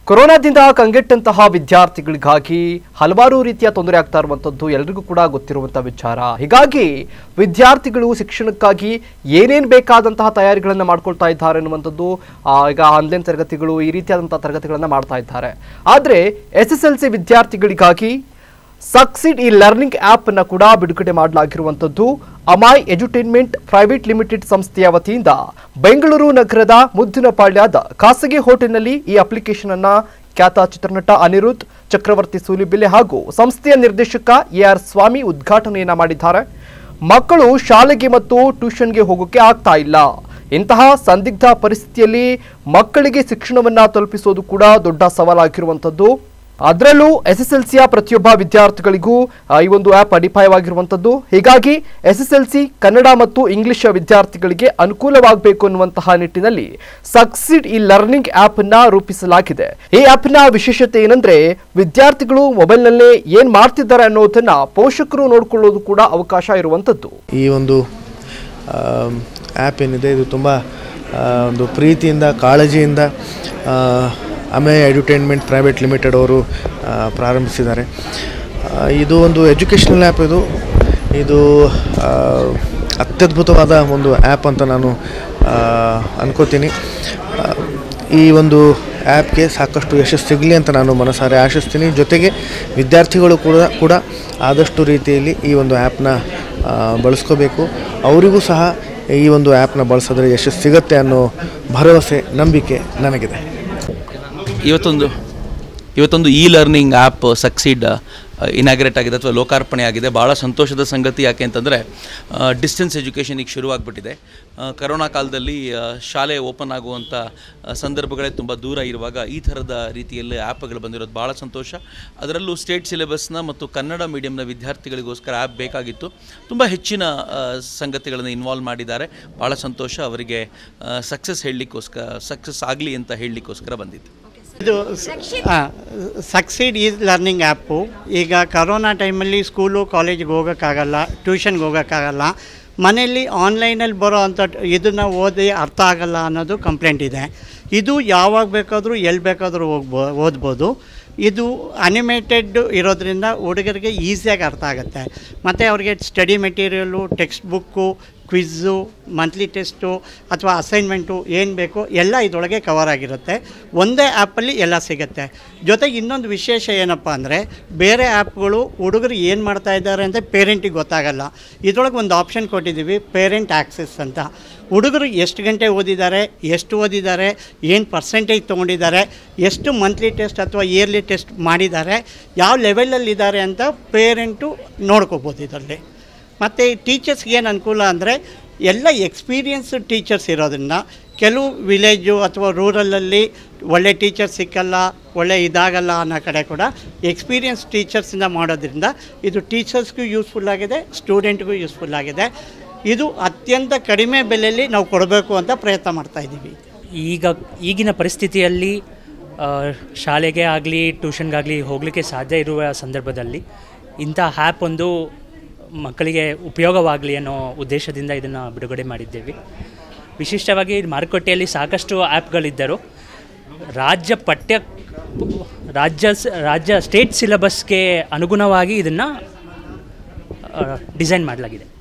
ಕೊರೋನಾದಿಂದ ಕಂಗೆಟ್ಟಂತಹ ವಿದ್ಯಾರ್ಥಿಗಳಿಗಾಗಿ ಹಲವಾರು ರೀತಿಯ ತೊಂದರೆ ಆಗ್ತಾ ಇರುವಂತದ್ದು ಎಲ್ರಿಗೂ ಕೂಡ ಗೊತ್ತಿರುವಂತಹ ವಿಚಾರ ಹೀಗಾಗಿ ವಿದ್ಯಾರ್ಥಿಗಳು ಶಿಕ್ಷಣಕ್ಕಾಗಿ ಏನೇನ್ ಬೇಕಾದಂತಹ ತಯಾರಿಗಳನ್ನ ಮಾಡ್ಕೊಳ್ತಾ ಇದ್ದಾರೆ ಅನ್ನುವಂಥದ್ದು ಆ, ಈಗ ಆನ್ಲೈನ್ ತರಗತಿಗಳು ಈ ರೀತಿಯಾದಂತಹ ತರಗತಿಗಳನ್ನ ಮಾಡ್ತಾ ಇದ್ದಾರೆ ಆದ್ರೆ ಎಸ್ ಎಸ್ ಎಲ್ ಸಿ ವಿದ್ಯಾರ್ಥಿಗಳಿಗಾಗಿ ಸಕ್ಸಿಡ್ ಈ ಲರ್ನಿಂಗ್ ಆಪ್ ಅನ್ನ ಕೂಡ ಬಿಡುಗಡೆ ಮಾಡಲಾಗಿರುವಂತದ್ದು ಅಮಾಯ್ ಎಜುಟೈನ್ಮೆಂಟ್ ಪ್ರೈವೇಟ್ ಲಿಮಿಟೆಡ್ ಸಂಸ್ಥೆಯ ವತಿಯಿಂದ ಬೆಂಗಳೂರು ನಗರದ ಮುದ್ದಿನಪಾಳ್ಯದ ಖಾಸಗಿ ಹೋಟೆಲ್ನಲ್ಲಿ ಈ ಅಪ್ಲಿಕೇಶನ್ ಅನ್ನ ಖ್ಯಾತ ಚಿತ್ರನಟ ಅನಿರುದ್ಧ್ ಚಕ್ರವರ್ತಿ ಸೂಲಿಬೆಲೆ ಹಾಗೂ ಸಂಸ್ಥೆಯ ನಿರ್ದೇಶಕ ಎ ಆರ್ ಸ್ವಾಮಿ ಉದ್ಘಾಟನೆಯನ್ನ ಮಾಡಿದ್ದಾರೆ ಮಕ್ಕಳು ಶಾಲೆಗೆ ಮತ್ತು ಟ್ಯೂಷನ್ಗೆ ಹೋಗೋಕೆ ಆಗ್ತಾ ಇಲ್ಲ ಇಂತಹ ಸಂದಿಗ್ಧ ಪರಿಸ್ಥಿತಿಯಲ್ಲಿ ಮಕ್ಕಳಿಗೆ ಶಿಕ್ಷಣವನ್ನ ತಲುಪಿಸೋದು ಕೂಡ ದೊಡ್ಡ ಸವಾಲಾಗಿರುವಂಥದ್ದು ಅದರಲ್ಲೂ ಎಸ್ ಎಸ್ ಎಲ್ ಸಿಯ ಪ್ರತಿಯೊಬ್ಬ ವಿದ್ಯಾರ್ಥಿಗಳಿಗೂ ಆ, ಈ ಒಂದು ಆ್ಯಪ್ ಅಡಿಪಾಯವಾಗಿರುವಂಥದ್ದು ಹೀಗಾಗಿ S S L C Kannada ಮತ್ತು ಇಂಗ್ಲಿಷ್ ವಿದ್ಯಾರ್ಥಿಗಳಿಗೆ ಅನುಕೂಲವಾಗಬೇಕು ಅನ್ನುವಂತಹ ನಿಟ್ಟಿನಲ್ಲಿ ಸಕ್ಸಿಡ್ ಈ ಲರ್ನಿಂಗ್ ಆ್ಯಪ್ ಅನ್ನ ರೂಪಿಸಲಾಗಿದೆ ಈ ಆ್ಯಪ್ನ ವಿಶೇಷತೆ ಏನಂದ್ರೆ ವಿದ್ಯಾರ್ಥಿಗಳು ಮೊಬೈಲ್ನಲ್ಲೇ ಏನ್ ಮಾಡ್ತಿದ್ದಾರೆ ಅನ್ನೋದನ್ನ ಪೋಷಕರು ನೋಡ್ಕೊಳ್ಳೋದು ಕೂಡ ಅವಕಾಶ ಇರುವಂಥದ್ದು ಈ ಒಂದು ಆ್ಯಪ್ ಏನಿದೆ ಇದು ತುಂಬ ಆ, ಒಂದು ಪ್ರೀತಿಯಿಂದ ಕಾಳಜಿಯಿಂದ ಆ, ಅಮೆ ಎಡ್ಯುಟೈನ್ಮೆಂಟ್ ಪ್ರೈವೇಟ್ ಲಿಮಿಟೆಡ್ ಅವರು ಆ, ಪ್ರಾರಂಭಿಸಿದ್ದಾರೆ ಆ, ಇದು ಒಂದು ಎಜುಕೇಷನಲ್ ಆ್ಯಪ್ ಇದು ಇದು ಆ, ಅತ್ಯದ್ಭುತವಾದ ಒಂದು ಆ್ಯಪ್ ಅಂತ ನಾನು ಆ, ಅನ್ಕೋತೀನಿ ಆ, ಈ ಒಂದು ಆ್ಯಪ್ಗೆ ಸಾಕಷ್ಟು ಯಶಸ್ಸು ಸಿಗಲಿ ಅಂತ ನಾನು ಮನಸಾರೆ ಆಶಿಸ್ತೀನಿ ಜೊತೆಗೆ ವಿದ್ಯಾರ್ಥಿಗಳು ಕೂಡ ಕೂಡ ಆದಷ್ಟು ರೀತಿಯಲ್ಲಿ ಈ ಒಂದು ಆ್ಯಪ್ನ ಬಳಸ್ಕೋಬೇಕು ಅವರಿಗೂ ಸಹ ಈ ಒಂದು ಆ್ಯಪ್ನ ಬಳಸಿದ್ರೆ ಯಶಸ್ಸು ಸಿಗುತ್ತೆ ಅನ್ನೋ ಭರವಸೆ ನಂಬಿಕೆ ನನಗಿದೆ ಇವತ್ತೊಂದು ಇವತ್ತೊಂದು e learning app succeed inaugurate ಆಗಿದೆ ಅಥವಾ ಲೋಕಾರ್ಪಣೆ ಆಗಿದೆ ಭಾಳ ಸಂತೋಷದ ಸಂಗತಿ ಯಾಕೆ ಅಂತಂದರೆ ಡಿಸ್ಟೆನ್ಸ್ ಎಜುಕೇಷನ್ ಈಗ ಶುರುವಾಗ್ಬಿಟ್ಟಿದೆ ಆ, ಕರೋನಾ ಕಾಲದಲ್ಲಿ ಆ, ಶಾಲೆ ಓಪನ್ ಆಗುವಂಥ ಆ, ಸಂದರ್ಭಗಳೇ ತುಂಬ ದೂರ ಇರುವಾಗ ಈ ಥರದ ರೀತಿಯಲ್ಲಿ ಆ್ಯಪ್ಗಳು ಬಂದಿರೋದು ಭಾಳ ಸಂತೋಷ ಅದರಲ್ಲೂ ಸ್ಟೇಟ್ ಸಿಲೆಬಸ್ನ ಮತ್ತು ಕನ್ನಡ ಮೀಡಿಯಂನ ವಿದ್ಯಾರ್ಥಿಗಳಿಗೋಸ್ಕರ ಆ್ಯಪ್ ಬೇಕಾಗಿತ್ತು ತುಂಬ ಹೆಚ್ಚಿನ ಆ, ಸಂಗತಿಗಳನ್ನು ಇನ್ವಾಲ್ವ್ ಮಾಡಿದ್ದಾರೆ ಭಾಳ ಸಂತೋಷ ಅವರಿಗೆ ಸಕ್ಸಸ್ ಹೇಳಲಿಕ್ಕೋಸ್ಕರ ಸಕ್ಸಸ್ ಆಗಲಿ ಅಂತ ಹೇಳಲಿಕ್ಕೋಸ್ಕರ ಬಂದಿತ್ತು ಇದು ಸಕ್ಸೀಡ್ ಈಸ್ ಲರ್ನಿಂಗ್ ಆ್ಯಪ್ಪು ಈಗ ಕರೋನಾ ಟೈಮಲ್ಲಿ ಸ್ಕೂಲು ಕಾಲೇಜಿಗೆ ಹೋಗೋಕ್ಕಾಗಲ್ಲ ಟ್ಯೂಷನ್ಗೆ ಹೋಗೋಕ್ಕಾಗಲ್ಲ ಮನೆಯಲ್ಲಿ ಆನ್ಲೈನಲ್ಲಿ ಬರೋ ಅಂಥ ಇದನ್ನು ಓದಿ ಅರ್ಥ ಆಗಲ್ಲ ಅನ್ನೋದು ಕಂಪ್ಲೇಂಟ್ ಇದೆ ಇದು ಯಾವಾಗ ಬೇಕಾದರೂ ಎಲ್ಲಿ ಬೇಕಾದರೂ ಹೋಗ್ಬೋ ಓದ್ಬೋದು ಇದು ಅನಿಮೇಟೆಡ್ ಇರೋದ್ರಿಂದ ಹುಡುಗರಿಗೆ ಈಸಿಯಾಗಿ ಅರ್ಥ ಆಗುತ್ತೆ ಮತ್ತು ಅವ್ರಿಗೆ study material text book quiz monthly test ಅಥವಾ ಅಸೈನ್ಮೆಂಟು ಏನು ಬೇಕೋ ಎಲ್ಲ ಇದರೊಳಗೆ ಕವರ್ ಆಗಿರುತ್ತೆ ಒಂದೇ ಆ್ಯಪಲ್ಲಿ ಎಲ್ಲ ಸಿಗುತ್ತೆ ಜೊತೆಗೆ ಇನ್ನೊಂದು ವಿಶೇಷ ಏನಪ್ಪ ಅಂದರೆ ಬೇರೆ ಆ್ಯಪ್ಗಳು ಹುಡುಗರು ಏನು ಮಾಡ್ತಾ ಇದ್ದಾರೆ ಅಂತ ಪೇರೆಂಟಿಗೆ ಗೊತ್ತಾಗಲ್ಲ ಇದರೊಳಗೆ ಒಂದು ಆಪ್ಷನ್ ಕೊಟ್ಟಿದ್ದೀವಿ ಪೇರೆಂಟ್ ಆ್ಯಕ್ಸೆಸ್ ಅಂತ ಹುಡುಗರು ಎಷ್ಟು ಗಂಟೆ ಓದಿದ್ದಾರೆ ಎಷ್ಟು ಓದಿದ್ದಾರೆ ಏನು ಪರ್ಸೆಂಟೇಜ್ ತೊಗೊಂಡಿದ್ದಾರೆ ಎಷ್ಟು ಮಂತ್ಲಿ ಟೆಸ್ಟ್ ಅಥವಾ ಇಯರ್ಲಿ ಟೆಸ್ಟ್ ಮಾಡಿದ್ದಾರೆ ಯಾವ ಲೆವೆಲಲ್ಲಿದ್ದಾರೆ ಅಂತ ಪೇರೆಂಟು ನೋಡ್ಕೋಬೋದು ಇದರಲ್ಲಿ ಮತ್ತು ಟೀಚರ್ಸ್ಗೆ ಏನು ಅನುಕೂಲ ಅಂದರೆ ಎಲ್ಲ ಎಕ್ಸ್ಪೀರಿಯನ್ಸ್ ಟೀಚರ್ಸ್ ಇರೋದ್ರಿಂದ ಕೆಲವು ವಿಲೇಜು ಅಥವಾ ರೂರಲಲ್ಲಿ ಒಳ್ಳೆ ಟೀಚರ್ಸ್ ಸಿಕ್ಕಲ್ಲ ಒಳ್ಳೆ ಇದಾಗಲ್ಲ ಅನ್ನೋ ಕಡೆ ಕೂಡ ಎಕ್ಸ್ಪೀರಿಯನ್ಸ್ ಟೀಚರ್ಸಿಂದ ಮಾಡೋದ್ರಿಂದ ಇದು ಟೀಚರ್ಸ್ಗೂ ಯೂಸ್ಫುಲ್ ಆಗಿದೆ ಸ್ಟೂಡೆಂಟ್ಗೂ ಯೂಸ್ಫುಲ್ ಆಗಿದೆ ಇದು ಅತ್ಯಂತ ಕಡಿಮೆ ಬೆಲೆಯಲ್ಲಿ ನಾವು ಕೊಡಬೇಕು ಅಂತ ಪ್ರಯತ್ನ ಮಾಡ್ತಾ ಇದ್ದೀವಿ ಈಗ ಈಗಿನ ಪರಿಸ್ಥಿತಿಯಲ್ಲಿ ಆ, ಶಾಲೆಗೆ ಆಗಲಿ ಟ್ಯೂಷನ್ಗಾಗಲಿ ಹೋಗಲಿಕ್ಕೆ ಸಾಧ್ಯ ಇರುವ ಸಂದರ್ಭದಲ್ಲಿ ಇಂಥ ಆ್ಯಪ್ ಒಂದು ಮಕ್ಕಳಿಗೆ ಉಪಯೋಗವಾಗಲಿ ಅನ್ನೋ ಉದ್ದೇಶದಿಂದ ಇದನ್ನು ಬಿಡುಗಡೆ ಮಾಡಿದ್ದೇವೆ ವಿಶಿಷ್ಟವಾಗಿ ಮಾರುಕಟ್ಟೆಯಲ್ಲಿ ಸಾಕಷ್ಟು ಆ್ಯಪ್ಗಳಿದ್ದರು ರಾಜ್ಯ ಪಠ್ಯ ರಾಜ್ಯ ಸ- ರಾಜ್ಯ ಸ್ಟೇಟ್ ಸಿಲೆಬಸ್ಗೆ ಅನುಗುಣವಾಗಿ ಇದನ್ನು ಡಿಸೈನ್ ಮಾಡಲಾಗಿದೆ